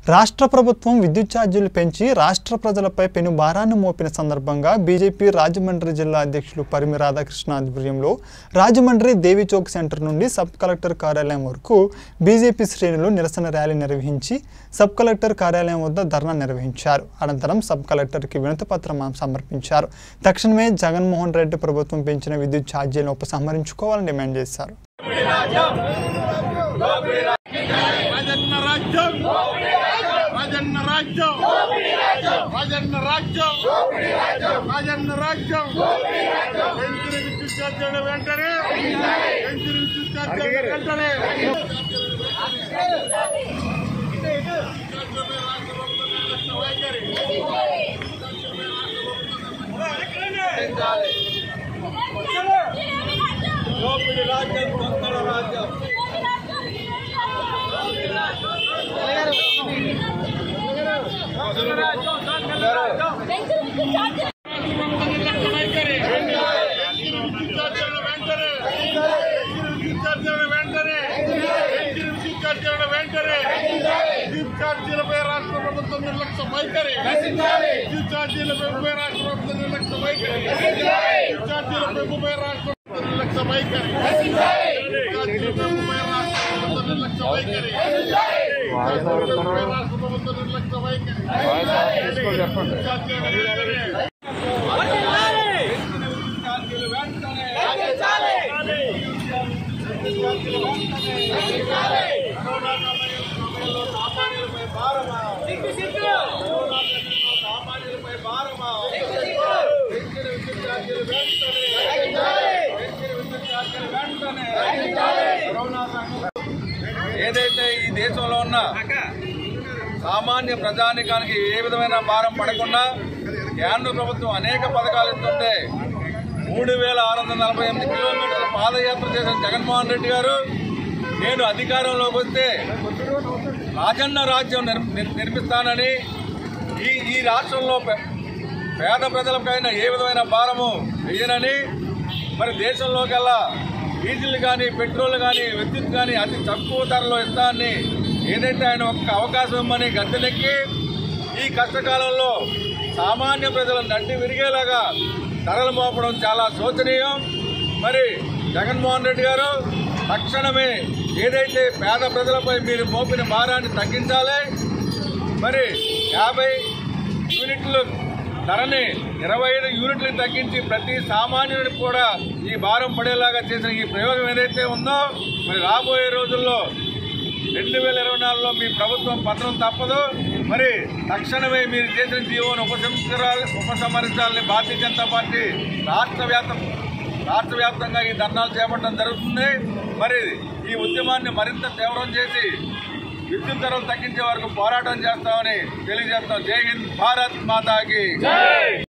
రాష్ట్ర ప్రభుత్వం విద్యుత్ ఛార్జీలు పెంచి రాష్ట్ర ప్రజలపై పెను భారాన్ని మోపిన సందర్భంగా బీజేపీ రాజమండ్రి జిల్లా అధ్యక్షులు పరిమి రాధాకృష్ణ ఆధ్వర్యంలో రాజమండ్రి దేవి చౌక్ సెంటర్ నుండి సబ్ కలెక్టర్ కార్యాలయం వరకు బీజేపీ శ్రేణులు నిరసన ర్యాలీ నిర్వహించి సబ్ కలెక్టర్ కార్యాలయం వద్ద ధర్నా నిర్వహించారు అనంతరం సబ్ కలెక్టర్కి వినతిపత్రం సమర్పించారు తక్షణమే జగన్మోహన్ రెడ్డి ప్రభుత్వం పెంచిన విద్యుత్ ఛార్జీలను ఉపసంహరించుకోవాలని డిమాండ్ చేశారు రాజన్న రాజ్యం రాజన్న రాజ్యం రాజన్న రాజ్యం రాజన్న రాజ్యం పెంచిన విద్యుత్ ఛార్జీల వెంటనే పెంచిన విద్యుత్ ఛార్జీల వెంటనే వైఖరి పెంచిన విద్యుత్ ఛార్జీల వెంటనే పెంచిన విద్యుత్ ఛార్జీల వెంటనే పెంచిన విద్యుత్ ఛార్జీల వెంటనే విద్యుత్ ఛార్జీలపై రాష్ట్ర ప్రభుత్వం నిర్లక్ష్య వైఖరి విద్యుత్ ఛార్జీలపై రాష్ట్ర ప్రభుత్వం నిర్లక్ష్య వైఖరి విద్యుత్ ఛార్జీలపై రాష్ట్ర ప్రభుత్వం నిర్లక్ష్య వైఖరి విద్యుత్ ఛార్జీలపై రాష్ట్ర ప్రభుత్వం నిర్లక్ష్య వైఖరి ఛార్జీలపై రాష్ట్ర ప్రభుత్వం నిర్లక్ష్య వైఖరి విద్యుత్ ఛార్జీల వెంటనే ఏదైతే ఈ దేశంలో ఉన్న సామాన్య ప్రజానికానికి ఏ విధమైన భారం పడకుండా కేంద్ర ప్రభుత్వం అనేక పథకాలు ఇస్తుంటే మూడు వేల ఆరు వందల నలభై ఎనిమిది కిలోమీటర్ల పాదయాత్ర చేసిన జగన్మోహన్ రెడ్డి గారు నేను అధికారంలోకి వస్తే రాజన్న రాజ్యం నిర్- నిర్- నిర్మిస్తానని ఈ ఈ రాష్ట్రంలో పే- పేద ప్రజలపైన ఏ విధమైన భారము వేయనని మరి దేశంలోకెల్లా డీజిల్ కానీ పెట్రోల్ కానీ విద్యుత్ కానీ అతి తక్కువ ధరలో ఇస్తానని ఏదైతే ఆయన ఒక్క అవకాశం ఇమ్మని గద్దెనెక్కి ఈ కష్టకాలంలో సామాన్య ప్రజల నడ్డి విరిగేలాగా ధరలు మోపడం చాలా శోచనీయం మరి జగన్మోహన్ రెడ్డి గారు తక్షణమే ఏదైతే పేద ప్రజలపై మీరు మోపిన భారాన్ని తగ్గించాలి మరి యాభై యూనిట్లు ధరని ఇరవై ఐదు యూనిట్లు తగ్గించి ప్రతి సామాన్యుడికి కూడా ఈ భారం పడేలాగా చేసిన ఈ ప్రయోగం ఏదైతే ఉందో మరి రాబోయే రోజుల్లో రెండు వేల ఇరవై నాలుగులో మీ ప్రభుత్వం పత్రం తప్పదు మరి తక్షణమే మీరు చేసిన జీవోను ఉపసంహరించాలి ఉపసంహరించాలని భారతీయ జనతా పార్టీ రాష్ట్ర వ్యాప్తం రాష్ట్ర వ్యాప్తంగా ఈ ధర్నాలు చేపట్టడం జరుగుతుంది మరి ఈ ఉద్యమాన్ని మరింత తీవ్రం చేసి విద్యుత్ ధరలు తగ్గించే వరకు పోరాటం చేస్తామని తెలియజేస్తాం జై హింద్ భారత్ మాతాకి